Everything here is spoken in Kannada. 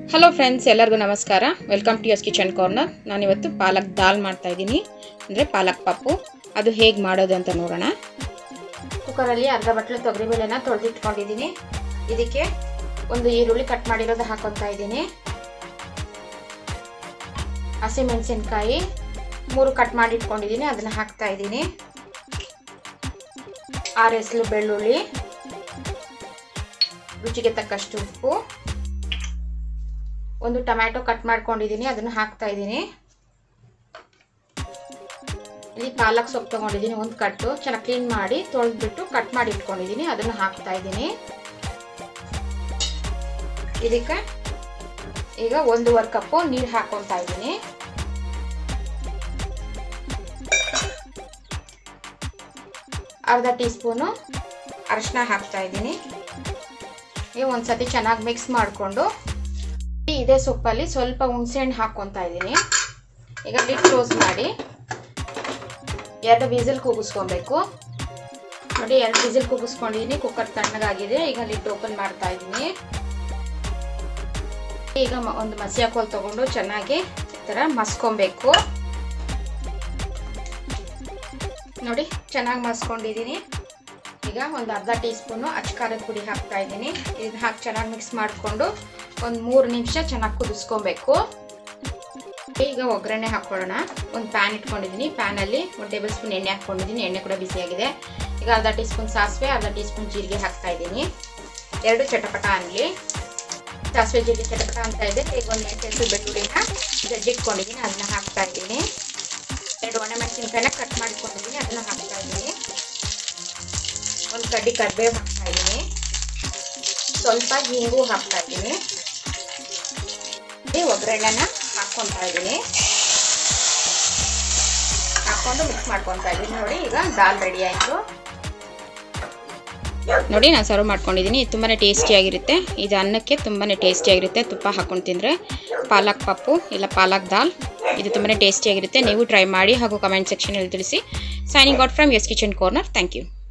ಹಲೋ ಫ್ರೆಂಡ್ಸ್ ಎಲ್ಲರಿಗೂ ನಮಸ್ಕಾರ welcome to S kitchen corner ನಾನಿವತ್ತು ಪಾಲಕ್ ದಾಲ್ ಮಾಡ್ತಾ ಇದ್ದೀನಿ ಅಂದರೆ ಪಾಲಕ್ ಪಪ್ಪು ಅದು ಹೇಗೆ ಮಾಡೋದು ಅಂತ ನೋಡೋಣ ಕುಕ್ಕರಲ್ಲಿ ಅರ್ಧ ಬಟ್ಲು ತೊಗರಿಬೇಳೆನ ತೊಳೆದಿಟ್ಕೊಂಡಿದ್ದೀನಿ ಇದಕ್ಕೆ ಒಂದು ಈರುಳ್ಳಿ ಕಟ್ ಮಾಡಿರೋದು ಹಾಕೊತಾ ಇದ್ದೀನಿ ಹಸಿಮೆಣಸಿನ್ಕಾಯಿ ಮೂರು ಕಟ್ ಮಾಡಿ ಇಟ್ಕೊಂಡಿದ್ದೀನಿ ಅದನ್ನು ಹಾಕ್ತಾ ಇದ್ದೀನಿ ಆರು ಎಸ್ಲು ಬೆಳ್ಳುಳ್ಳಿ ರುಚಿಗೆ ತಕ್ಕಷ್ಟು ಉಪ್ಪು ಒಂದು ಟೊಮ್ಯಾಟೊ ಕಟ್ ಮಾಡ್ಕೊಂಡಿದ್ದೀನಿ ಅದನ್ನು ಹಾಕ್ತಾ ಇದ್ದೀನಿ ಇಲ್ಲಿ ಪಾಲಕ್ ಸೊಪ್ಪು ತೊಗೊಂಡಿದ್ದೀನಿ ಒಂದು ಕಟ್ಟು ಚೆನ್ನಾಗಿ ಕ್ಲೀನ್ ಮಾಡಿ ತೊಳೆದ್ಬಿಟ್ಟು ಕಟ್ ಮಾಡಿ ಇಟ್ಕೊಂಡಿದ್ದೀನಿ ಅದನ್ನು ಹಾಕ್ತಾ ಇದ್ದೀನಿ ಇದಕ್ಕೆ ಈಗ ಒಂದೂವರೆ ಕಪ್ಪು ನೀರು ಹಾಕೊತಾ ಇದ್ದೀನಿ ಅರ್ಧ ಟೀ ಸ್ಪೂನು ಅರಿಶಿನ ಹಾಕ್ತಾ ಇದ್ದೀನಿ ಈಗ ಒಂದ್ಸತಿ ಚೆನ್ನಾಗಿ ಮಿಕ್ಸ್ ಮಾಡಿಕೊಂಡು ಇದೇ ಸೊಪ್ಪಲ್ಲಿ ಸ್ವಲ್ಪ ಹುಣಸೆಹಣ್ಣು ಹಾಕ್ಕೊತಾ ಇದ್ದೀನಿ ಈಗ ಲಿಡ್ ಕ್ಲೋಸ್ ಮಾಡಿ ಎರಡು ವಿಸಿಲ್ ಕೂಗಿಸ್ಕೊಬೇಕು ನೋಡಿ ಎರಡು ವಿಸಿಲ್ ಕೂಗಿಸ್ಕೊಂಡಿದ್ದೀನಿ ಕುಕ್ಕರ್ ತಣ್ಣಗಾಗಿದೆ ಈಗ ಲಿಡ್ ಓಪನ್ ಮಾಡ್ತಾ ಇದ್ದೀನಿ ಈಗ ಒಂದು ಮಸಿಯ ಕೋಲ್ ತಗೊಂಡು ಚೆನ್ನಾಗಿ ಈ ಥರ ಮಸ್ಕೊಬೇಕು ನೋಡಿ ಚೆನ್ನಾಗಿ ಮಸ್ಕೊಂಡಿದ್ದೀನಿ ಈಗ ಒಂದು ಅರ್ಧ ಟೀ ಸ್ಪೂನು ಅಚ್ಕಾರದ ಪುಡಿ ಹಾಕ್ತಾ ಇದ್ದೀನಿ ಇದನ್ನ ಹಾಕಿ ಚೆನ್ನಾಗಿ ಮಿಕ್ಸ್ ಮಾಡಿಕೊಂಡು ಒಂದು ಮೂರು ನಿಮಿಷ ಚೆನ್ನಾಗಿ ಕುದಿಸ್ಕೊಬೇಕು ಈಗ ಒಗ್ಗರಣೆ ಹಾಕೊಳ್ಳೋಣ ಒಂದು ಪ್ಯಾನ್ ಇಟ್ಕೊಂಡಿದ್ದೀನಿ ಪ್ಯಾನಲ್ಲಿ ಒಂದು ಟೇಬಲ್ ಸ್ಪೂನ್ ಎಣ್ಣೆ ಹಾಕ್ಕೊಂಡಿದ್ದೀನಿ ಎಣ್ಣೆ ಕೂಡ ಬಿಸಿಯಾಗಿದೆ ಈಗ ಅರ್ಧ ಟೀ ಸ್ಪೂನ್ ಸಾಸಿವೆ ಅರ್ಧ ಟೀ ಸ್ಪೂನ್ ಜೀರಿಗೆ ಹಾಕ್ತಾ ಇದ್ದೀನಿ ಎರಡು ಚಟಪಟ ಅನ್ನಲಿ ಸಾಸಿವೆ ಜೀರಿಗೆ ಚಟಪಟ ಅಂತ ಇದೆ ಈಗ ಒಂದು ಎಂಟು ಬೆಳ್ಳುಳ್ಳಿನ ಜಜ್ಜಿಟ್ಕೊಂಡಿದ್ದೀನಿ ಅದನ್ನ ಹಾಕ್ತಾ ಇದ್ದೀನಿ ಎರಡು ಒಣಮೆಣಸಿನ್ಕಾಯಿನ ಕಟ್ ಮಾಡಿಕೊಂಡಿದ್ದೀನಿ ಅದನ್ನ ಹಾಕ್ತಾ ಇದ್ದೀನಿ ಒಂದು ಕಡ್ಡಿ ಕರಿಬೇವು ಹಾಕ್ತಾ ಇದ್ದೀನಿ ಸ್ವಲ್ಪ ಹಿಂಗು ಹಾಕ್ತಾ ಇದ್ದೀನಿ ಒಗ್ಗರಣೆನ ಹಾಕ್ಕೊತಾ ಇದ್ದೀನಿ ಹಾಕ್ಕೊಂಡು ಮಿಕ್ಸ್ ಮಾಡ್ಕೊತಾ ಇದ್ದೀನಿ ನೋಡಿ ಈಗ ದಾಲ್ ರೆಡಿ ಆಯಿತು ನೋಡಿ ನಾನು ಸರ್ವ್ ಮಾಡ್ಕೊಂಡಿದ್ದೀನಿ ತುಂಬಾ ಟೇಸ್ಟಿಯಾಗಿರುತ್ತೆ ಇದು ಅನ್ನಕ್ಕೆ ತುಂಬಾ ಟೇಸ್ಟಿಯಾಗಿರುತ್ತೆ ತುಪ್ಪ ಹಾಕ್ಕೊಂಡು ತಿಂದರೆ ಪಾಲಕ್ ಪಪ್ಪು ಇಲ್ಲ ಪಾಲಕ್ ದಾಲ್ ಇದು ತುಂಬಾ ಟೇಸ್ಟಿಯಾಗಿರುತ್ತೆ ನೀವು ಟ್ರೈ ಮಾಡಿ ಹಾಗೂ ಕಮೆಂಟ್ ಸೆಕ್ಷನಲ್ಲಿ ತಿಳಿಸಿ signing out from S kitchen corner thank you